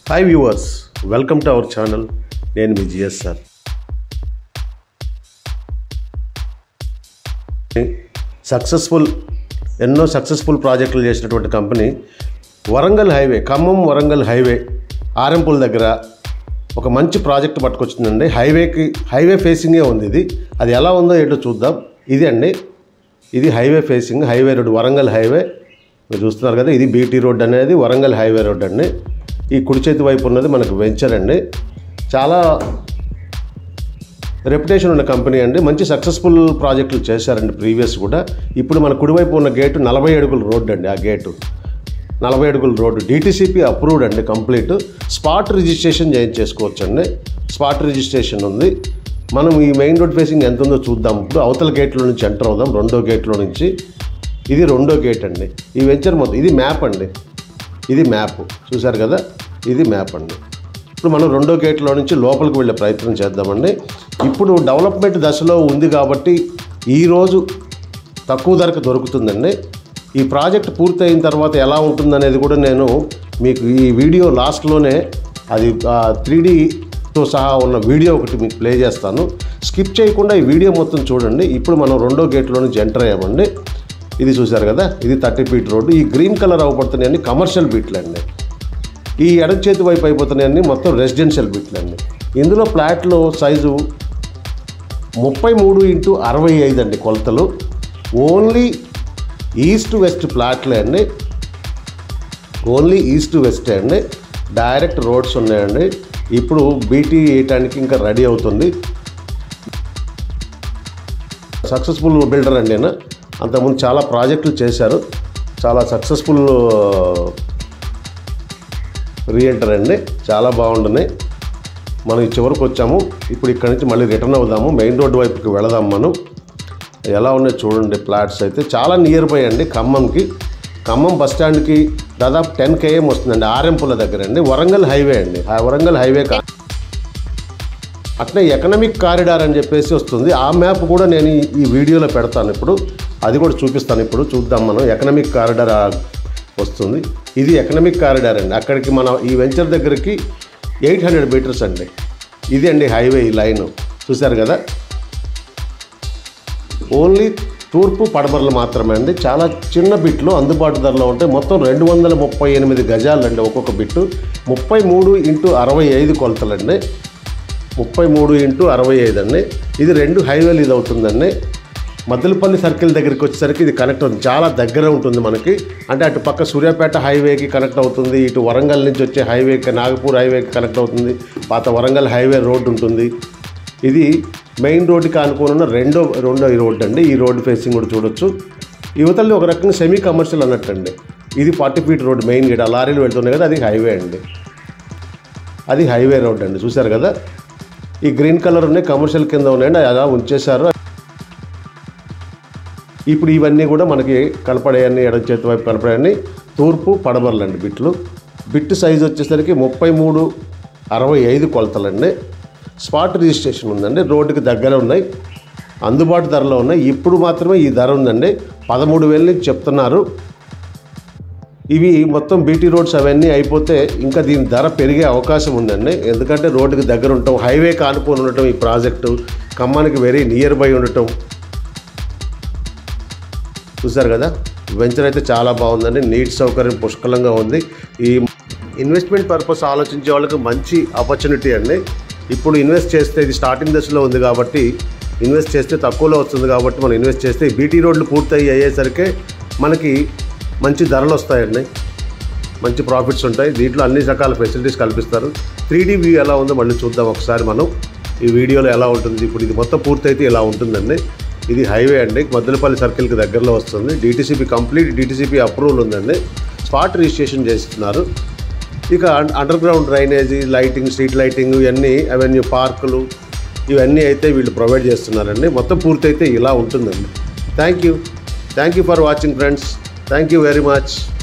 hi viewers welcome to our channel నేను మీ GS sir successful ఎన్నో సక్సెస్ఫుల్ ప్రాజెక్టులు చేసినటువంటి company Warangal highway Khammam Warangal highway Arempula దగ్గర ఒక మంచి ప్రాజెక్ట్ పట్టుకొచ్చిందండి హైవేకి హైవే ఫేసింగే ఉంది ఇది అది ఎలా ఉందో ఏంటో చూద్దాం ఇది అండి ఇది highway facing highway road Warangal highway మీరు చూస్తున్నారు కదా ఇది బీటీ రోడ్ అనేది వరంగల్ హైవే రోడ్ అండి ఈ కుడి చేతి వైపు ఉన్నది మనకు వెంచర్ అండి చాలా రెప్యుటేషన్ ఉన్న కంపెనీ అండి మంచి సక్సెస్ఫుల్ ప్రాజెక్టులు చేశారండి ప్రీవియస్ కూడా ఇప్పుడు మన కుడివైపు ఉన్న గేటు నలభై అడుగుల రోడ్డు అండి ఆ గేటు నలభై అడుగుల రోడ్డు డిటీసీపీ అప్రూవ్డ్ అండి కంప్లీట్ స్పాట్ రిజిస్ట్రేషన్ చేయించేసుకోవచ్చు అండి స్పాట్ రిజిస్ట్రేషన్ ఉంది మనం ఈ మెయిన్ రోడ్ ఫేసింగ్ ఎంత ఉందో చూద్దాం ఇప్పుడు అవతల గేట్లో నుంచి ఎంటర్ అవుదాం రెండో గేట్లో నుంచి ఇది రెండో గేట్ అండి ఈ వెంచర్ మొత్తం ఇది మ్యాప్ అండి ఇది మ్యాప్ చూశారు కదా ఇది మ్యాప్ అండి ఇప్పుడు మనం రెండో గేట్లో నుంచి లోపలికి వెళ్ళే ప్రయత్నం చేద్దామండి ఇప్పుడు డెవలప్మెంట్ దశలో ఉంది కాబట్టి ఈరోజు తక్కువ ధరకు దొరుకుతుందండి ఈ ప్రాజెక్ట్ పూర్తయిన తర్వాత ఎలా ఉంటుందనేది కూడా నేను మీకు ఈ వీడియో లాస్ట్లోనే అది త్రీ తో సహా ఉన్న వీడియో ఒకటి మీకు ప్లే చేస్తాను స్కిప్ చేయకుండా ఈ వీడియో మొత్తం చూడండి ఇప్పుడు మనం రెండో గేట్లో నుంచి ఎంటర్ అయ్యామండి ఇది చూశారు కదా ఇది థర్టీ ఫీట్ రోడ్డు ఈ గ్రీన్ కలర్ అవపడుతున్నాయని కమర్షియల్ బీట్లు అండి ఈ ఎడమ చేతి వైపు అయిపోతున్నాయన్నీ మొత్తం రెసిడెన్షియల్ బిట్లు అండి ఇందులో ప్లాట్లో సైజు ముప్పై మూడు ఇంటూ అరవై ఐదు అండి కొలతలు ఓన్లీ ఈస్ట్ వెస్ట్ ప్లాట్లే అండి ఓన్లీ ఈస్ట్ వెస్ట్ అండి డైరెక్ట్ రోడ్స్ ఉన్నాయండి ఇప్పుడు బీటీ వేయటానికి ఇంకా రెడీ అవుతుంది సక్సెస్ఫుల్ బిల్డర్ అండి ఆయన అంతకుముందు చాలా ప్రాజెక్టులు చేశారు చాలా సక్సెస్ఫుల్ రియల్టర్ అండి చాలా బాగుంటున్నాయి మనం ఈ చివరికి వచ్చాము ఇప్పుడు ఇక్కడ నుంచి మళ్ళీ రిటర్న్ అవుదాము మెయిన్ రోడ్ వైపుకి వెళదాం మనం ఎలా ఉన్నాయి చూడండి ఫ్లాట్స్ అయితే చాలా నియర్ బై అండి ఖమ్మంకి ఖమ్మం బస్ స్టాండ్కి దాదాపు టెన్ కేఎం వస్తుందండి ఆరెంపుల దగ్గర అండి వరంగల్ హైవే అండి ఆ వరంగల్ హైవే కా అట్లే ఎకనామిక్ కారిడార్ అని చెప్పేసి వస్తుంది ఆ మ్యాప్ కూడా నేను ఈ- ఈ వీడియోలో పెడతాను ఇప్పుడు అది కూడా చూపిస్తాను ఇప్పుడు చూద్దాం మనం ఎకనామిక్ కారిడార్ ఆ- వస్తుంది ఇది ఎకనామిక్ కారిడార్ అండి అక్కడికి మన ఈ వెంచర్ దగ్గరికి ఎయిట్ హండ్రెడ్ మీటర్స్ అండి ఇది అండి హైవే ఈ లైన్ చూశారు కదా ఓన్లీ తూర్పు పడమరలు మాత్రమే అండి చాలా చిన్న బిట్లు అందుబాటు ధరలో ఉంటాయి మొత్తం రెండు వందల ముప్పై ఎనిమిది గజాలండి ఒక్కొక్క బిట్టు ముప్పై మూడు ఇంటూ అరవై ఐదు కొలతలండి ముప్పై మూడు ఇంటూ అరవై ఐదు అండి ఇది రెండు హైవేలు ఇది అవుతుందండి మద్దలపల్లి సర్కిల్ దగ్గరికి వచ్చేసరికి ఇది కనెక్ట్ అవుతుంది చాలా దగ్గర ఉంటుంది మనకి అంటే అటు పక్క సూర్యాపేట హైవేకి కనెక్ట్ అవుతుంది ఇటు వరంగల్ నుంచి వచ్చే హైవేకి నాగపూర్ హైవేకి కనెక్ట్ అవుతుంది పాత వరంగల్ హైవే రోడ్ ఉంటుంది ఇది మెయిన్ రోడ్డుకి ఆనుకొని ఉన్న రెండో రెండో ఈ రోడ్ అండి ఈ రోడ్ ఫేసింగ్ కూడా చూడొచ్చు యువతల్ని ఒక రకంగా సెమీ కమర్షియల్ అన్నట్టండి ఇది forty feet road main gate ఆ లారీలు వెళ్తున్నాయి కదా అది హైవే అండి అది హైవే రోడ్ అండి చూశారు కదా ఈ గ్రీన్ కలర్ ఉన్నాయి కమర్షియల్ కింద ఉన్నాయండి అలా ఉంచేశారు ఇప్పుడు ఇవన్నీ కూడా మనకి కలపడేయన్ని ఎడం చేతి వైపు కలపడేయన్ని తూర్పు పడమరలండి బిట్లు బిట్ సైజ్ వచ్చేసరికి ముప్పై మూడు అరవై ఐదు కొలతలండి స్పాట్ రిజిస్ట్రేషన్ ఉందండి రోడ్డుకి దగ్గర ఉన్నాయి అందుబాటు ధరలో ఉన్నాయి ఇప్పుడు మాత్రమే ఈ ధర ఉందండి పదమూడు వేల నుంచి చెప్తున్నారు ఇవి మొత్తం బీటీ రోడ్స్ అవన్నీ అయిపోతే ఇంకా దీని ధర పెరిగే అవకాశం ఉందండి ఎందుకంటే రోడ్డుకి దగ్గర ఉండటం హైవేకి ఆనుకొని ఉండటం ఈ ప్రాజెక్టు ఖమ్మానికి వెరీ నియర్ బై ఉండటం చూసారు కదా వెంచర్ అయితే చాలా బాగుందండి నీట్ సౌకర్యం పుష్కలంగా ఉంది ఈ ఇన్వెస్ట్మెంట్ పర్పస్ ఆలోచించే వాళ్ళకి మంచి ఆపర్చునిటీ అండి ఇప్పుడు ఇన్వెస్ట్ చేస్తే ఇది స్టార్టింగ్ దశలో ఉంది కాబట్టి ఇన్వెస్ట్ చేస్తే తక్కువలో వస్తుంది కాబట్టి మనం ఇన్వెస్ట్ చేస్తే ఈ బీటీ రోడ్లు పూర్తయి అయ్యేసరికి మనకి మంచి ధరలు వస్తాయండి మంచి ప్రాఫిట్స్ ఉంటాయి దీంట్లో అన్ని రకాల ఫెసిలిటీస్ కల్పిస్తారు త్రీ డీ వ్యూ ఎలా ఉందో మళ్ళీ చూద్దాం ఒకసారి మనం ఈ వీడియోలో ఎలా ఉంటుంది ఇప్పుడు ఇది మొత్తం పూర్తయితే ఇలా ఉంటుందండి ఇది హైవే అండి మద్దలపల్లి సర్కిల్కి దగ్గరలో వస్తుంది డిటీసీపీ కంప్లీట్ డిటీసీపీ అప్రూవల్ ఉందండి స్పాట్ రిజిస్ట్రేషన్ చేస్తున్నారు ఇక un- underground drainage lighting street lighting ఇవన్నీ అవెన్యూ పార్కులు ఇవన్నీ అయితే వీళ్ళు ప్రొవైడ్ చేస్తున్నారండి మొత్తం పూర్తయితే ఇలా ఉంటుందండి thank you thank you for watching friends thank you very much